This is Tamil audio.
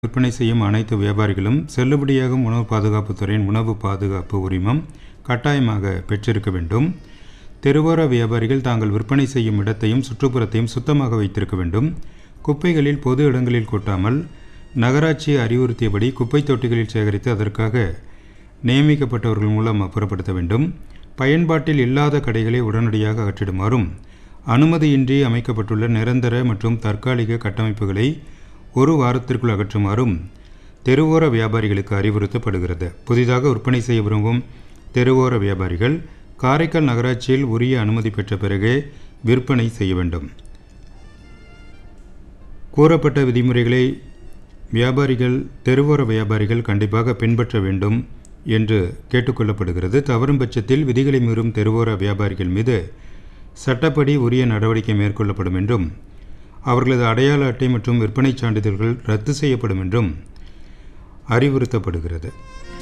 விற்பனை செய்யும் அனைத்து வியாபாரிகளும் செல்லுபடியாகும் உணவு பாதுகாப்புத் துறையின் உணவு பாதுகாப்பு உரிமம் கட்டாயமாக பெற்றிருக்க வேண்டும் தெருவோர வியாபாரிகள் தாங்கள் விற்பனை செய்யும் இடத்தையும் சுற்றுப்புறத்தையும் சுத்தமாக வைத்திருக்க வேண்டும் குப்பைகளில் பொது இடங்களில் கொட்டாமல் நகராட்சி அறிவுறுத்தியபடி குப்பை தொட்டிகளில் சேகரித்து அதற்காக நியமிக்கப்பட்டவர்கள் மூலம் அப்புறப்படுத்த வேண்டும் பயன்பாட்டில் இல்லாத கடைகளை உடனடியாக அகற்றிடுமாறும் அனுமதியின்றி அமைக்கப்பட்டுள்ள நிரந்தர மற்றும் தற்காலிக கட்டமைப்புகளை ஒரு வாரத்திற்குள் அகற்றுமாறும் தெருவோர வியாபாரிகளுக்கு அறிவுறுத்தப்படுகிறது புதிதாக விற்பனை செய்ய விரும்பும் தெருவோர வியாபாரிகள் காரைக்கால் நகராட்சியில் உரிய அனுமதி பெற்ற பிறகே விற்பனை செய்ய வேண்டும் கூறப்பட்ட விதிமுறைகளை வியாபாரிகள் தெருவோர வியாபாரிகள் கண்டிப்பாக பின்பற்ற வேண்டும் என்று கேட்டுக்கொள்ளப்படுகிறது தவறும் பட்சத்தில் விதிகளை மீறும் தெருவோர வியாபாரிகள் மீது சட்டப்படி உரிய நடவடிக்கை மேற்கொள்ளப்படும் என்றும் அவர்களது அடையாள அட்டை மற்றும் விற்பனைச் சான்றிதழ்கள் ரத்து செய்யப்படும் என்றும் அறிவுறுத்தப்படுகிறது